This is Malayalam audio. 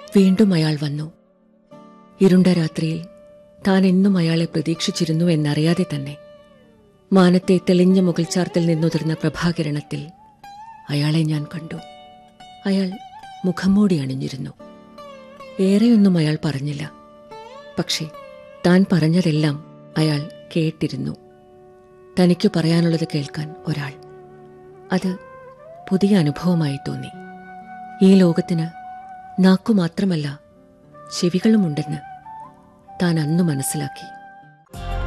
വീണ്ടും അയാൾ വന്നു ഇരുണ്ട രാത്രിയിൽ താൻ എന്നും അയാളെ പ്രതീക്ഷിച്ചിരുന്നു എന്നറിയാതെ തന്നെ മാനത്തെ തെളിഞ്ഞ മുകൾച്ചാർത്തിൽ നിന്നുതിർന്ന പ്രഭാകിരണത്തിൽ അയാളെ ഞാൻ കണ്ടു അയാൾ മുഖംമൂടി അണിഞ്ഞിരുന്നു ഏറെയൊന്നും അയാൾ പറഞ്ഞില്ല പക്ഷേ താൻ പറഞ്ഞതെല്ലാം അയാൾ കേട്ടിരുന്നു തനിക്ക് പറയാനുള്ളത് കേൾക്കാൻ ഒരാൾ അത് പുതിയ അനുഭവമായി തോന്നി ഈ ലോകത്തിന് നാക്കു മാത്രമല്ല ചെവികളുമുണ്ടെന്ന് താൻ അന്നു മനസ്സിലാക്കി